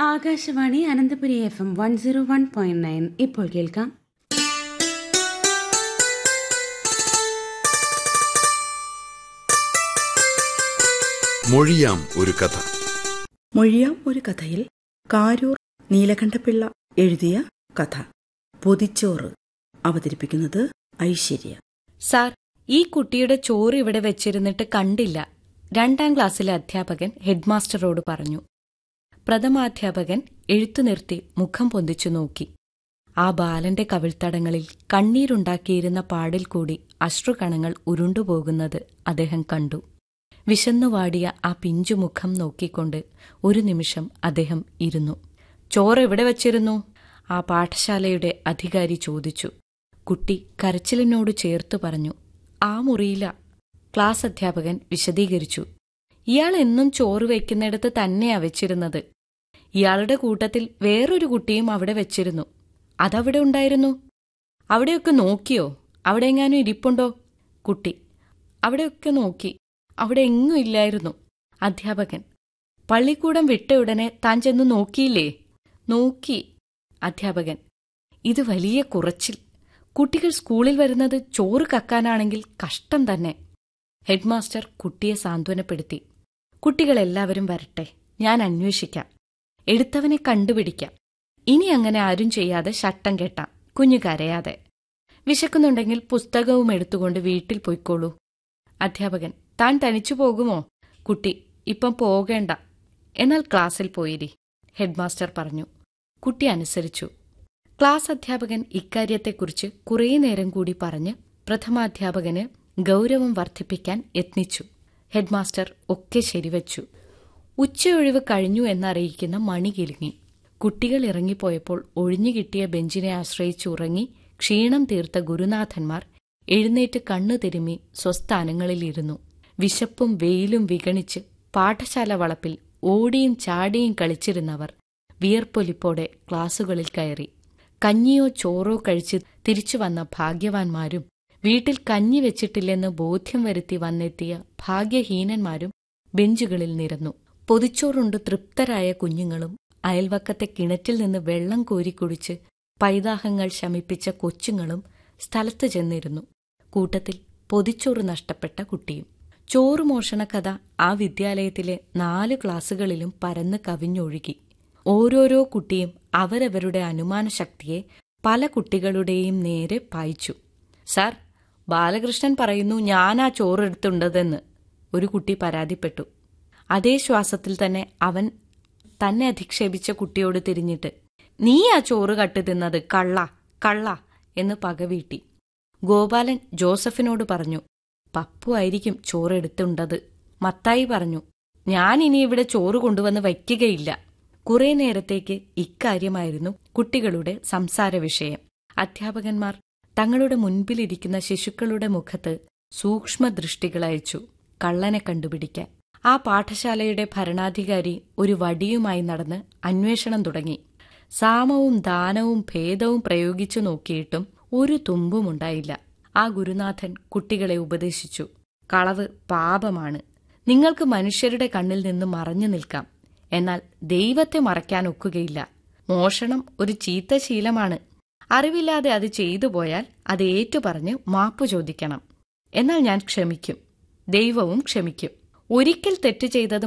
Akashvani Ananthapuri F M one zero one point nine ഇപ്പോൾ കേൾക്കാം മൊഴിയാം ഒരു കഥ മൊഴിയാം ഒരു കഥയിൽ കാരൂർ നീലകണ്ഠപിള്ള എഴുതിയ കഥ പൊതിച്ചോറ് അവതരിപ്പിക്കുന്നത് ഐശ്വര്യ സാർ ഈ കുട്ടിയുടെ ചോറ് ഇവിടെ വെച്ചിരുന്നിട്ട് കണ്ടില്ല രണ്ടാം ക്ലാസ്സിലെ അധ്യാപകൻ ഹെഡ്മാസ്റ്ററോട് പറഞ്ഞു പ്രഥമാധ്യാപകൻ എഴുത്തു നിർത്തി മുഖം പൊന്തിച്ചു നോക്കി ആ ബാലന്റെ കവിൾത്തടങ്ങളിൽ കണ്ണീരുണ്ടാക്കിയിരുന്ന പാടിൽ കൂടി അശ്രുകണങ്ങൾ ഉരുണ്ടുപോകുന്നത് അദ്ദേഹം കണ്ടു വിശന്നുവാടിയ ആ പിഞ്ചുമുഖം നോക്കിക്കൊണ്ട് ഒരു നിമിഷം അദ്ദേഹം ഇരുന്നു ചോറ് എവിടെ വച്ചിരുന്നു ആ പാഠശാലയുടെ അധികാരി ചോദിച്ചു കുട്ടി കരച്ചിലിനോട് ചേർത്തു പറഞ്ഞു ആ മുറിയില ക്ലാസ് അധ്യാപകൻ വിശദീകരിച്ചു ഇയാൾ എന്നും ചോറ് വയ്ക്കുന്നിടത്ത് തന്നെയാ വെച്ചിരുന്നത് ഇയാളുടെ കൂട്ടത്തിൽ വേറൊരു കുട്ടിയും അവിടെ വെച്ചിരുന്നു അതവിടെ ഉണ്ടായിരുന്നു അവിടെയൊക്കെ നോക്കിയോ അവിടെ എങ്ങാനും ഇരിപ്പുണ്ടോ കുട്ടി അവിടെയൊക്കെ നോക്കി അവിടെ എങ്ങും ഇല്ലായിരുന്നു അധ്യാപകൻ പള്ളിക്കൂടം വിട്ട ഉടനെ താൻ ചെന്ന് നോക്കിയില്ലേ നോക്കി അധ്യാപകൻ ഇത് വലിയ കുറച്ചിൽ കുട്ടികൾ സ്കൂളിൽ വരുന്നത് ചോറ് കക്കാനാണെങ്കിൽ കഷ്ടം തന്നെ ഹെഡ്മാസ്റ്റർ കുട്ടിയെ സാന്ത്വനപ്പെടുത്തി കുട്ടികളെല്ലാവരും വരട്ടെ ഞാൻ അന്വേഷിക്കാം എടുത്തവനെ കണ്ടുപിടിക്കാം ഇനി അങ്ങനെ ആരും ചെയ്യാതെ ശട്ടം കെട്ടാം കുഞ്ഞു കരയാതെ വിശക്കുന്നുണ്ടെങ്കിൽ പുസ്തകവും എടുത്തുകൊണ്ട് വീട്ടിൽ പൊയ്ക്കോളൂ അധ്യാപകൻ താൻ തനിച്ചു പോകുമോ കുട്ടി ഇപ്പം പോകേണ്ട എന്നാൽ ക്ലാസ്സിൽ പോയിരി ഹെഡ്മാസ്റ്റർ പറഞ്ഞു കുട്ടി അനുസരിച്ചു ക്ലാസ് അധ്യാപകൻ ഇക്കാര്യത്തെക്കുറിച്ച് കുറേ നേരം കൂടി പറഞ്ഞ് പ്രഥമാധ്യാപകന് ഗൗരവം വർദ്ധിപ്പിക്കാൻ യത്നിച്ചു ഹെഡ്മാസ്റ്റർ ഒക്കെ ശരിവച്ചു ഉച്ചയൊഴിവ് കഴിഞ്ഞു എന്നറിയിക്കുന്ന മണി കിലുങ്ങി കുട്ടികൾ ഇറങ്ങിപ്പോയപ്പോൾ ഒഴിഞ്ഞുകിട്ടിയ ബെഞ്ചിനെ ആശ്രയിച്ച് ഉറങ്ങി ക്ഷീണം തീർത്ത ഗുരുനാഥന്മാർ എഴുന്നേറ്റ് കണ്ണു തിരുമ്മി സ്വസ്ഥാനങ്ങളിലിരുന്നു വിശപ്പും വെയിലും വിഗണിച്ച് പാഠശാല വളപ്പിൽ ഓടിയും ചാടിയും കളിച്ചിരുന്നവർ വിയർപ്പൊലിപ്പോടെ ക്ലാസുകളിൽ കയറി കഞ്ഞിയോ ചോറോ കഴിച്ച് തിരിച്ചു വന്ന ഭാഗ്യവാന്മാരും വീട്ടിൽ കഞ്ഞി വെച്ചിട്ടില്ലെന്ന് ബോധ്യം വരുത്തി വന്നെത്തിയ ഭാഗ്യഹീനന്മാരും ബെഞ്ചുകളിൽ നിരന്നു പൊതിച്ചോറുണ്ട് തൃപ്തരായ കുഞ്ഞുങ്ങളും അയൽവക്കത്തെ കിണറ്റിൽ നിന്ന് വെള്ളം കോരിക്കുടിച്ച് പൈതാഹങ്ങൾ ശമിപ്പിച്ച കൊച്ചുങ്ങളും സ്ഥലത്ത് ചെന്നിരുന്നു കൂട്ടത്തിൽ പൊതിച്ചോറ് നഷ്ടപ്പെട്ട കുട്ടിയും ചോറ് മോഷണ കഥ ആ വിദ്യാലയത്തിലെ നാല് ക്ലാസുകളിലും പരന്ന് കവിഞ്ഞൊഴുകി ഓരോരോ കുട്ടിയും അവരവരുടെ അനുമാനശക്തിയെ പല കുട്ടികളുടെയും നേരെ പായിച്ചു സാർ ബാലകൃഷ്ണൻ പറയുന്നു ഞാൻ ആ ചോറെടുത്തുണ്ടതെന്ന് ഒരു കുട്ടി പരാതിപ്പെട്ടു അതേ ശ്വാസത്തിൽ തന്നെ അവൻ തന്നെ അധിക്ഷേപിച്ച കുട്ടിയോട് തിരിഞ്ഞിട്ട് നീ ആ ചോറ് കട്ട് തിന്നത് കള്ള കള്ള എന്ന് പകവീട്ടി ഗോപാലൻ ജോസഫിനോട് പറഞ്ഞു പപ്പു ആയിരിക്കും ചോറെടുത്തുണ്ടത് മത്തായി പറഞ്ഞു ഞാൻ ഇനി ഇവിടെ ചോറ് കൊണ്ടുവന്ന് വയ്ക്കുകയില്ല കുറെ നേരത്തേക്ക് ഇക്കാര്യമായിരുന്നു കുട്ടികളുടെ സംസാര വിഷയം അധ്യാപകന്മാർ തങ്ങളുടെ മുൻപിലിരിക്കുന്ന ശിശുക്കളുടെ മുഖത്ത് സൂക്ഷ്മദൃഷ്ടികളയച്ചു കള്ളനെ കണ്ടുപിടിക്കാൻ ആ പാഠശാലയുടെ ഭരണാധികാരി ഒരു വടിയുമായി നടന്ന് അന്വേഷണം തുടങ്ങി സാമവും ദാനവും ഭേദവും പ്രയോഗിച്ചു നോക്കിയിട്ടും ഒരു തുമ്പുമുണ്ടായില്ല ആ ഗുരുനാഥൻ കുട്ടികളെ ഉപദേശിച്ചു കളവ് പാപമാണ് നിങ്ങൾക്ക് മനുഷ്യരുടെ കണ്ണിൽ നിന്ന് മറഞ്ഞു നിൽക്കാം എന്നാൽ ദൈവത്തെ മറയ്ക്കാൻ ഒക്കുകയില്ല മോഷണം ഒരു ചീത്ത ശീലമാണ് അറിവില്ലാതെ അത് ചെയ്തു പോയാൽ അത് ഏറ്റുപറഞ്ഞ് മാപ്പു ചോദിക്കണം എന്നാൽ ഞാൻ ക്ഷമിക്കും ദൈവവും ക്ഷമിക്കും ഒരിക്കൽ തെറ്റ് ചെയ്തത്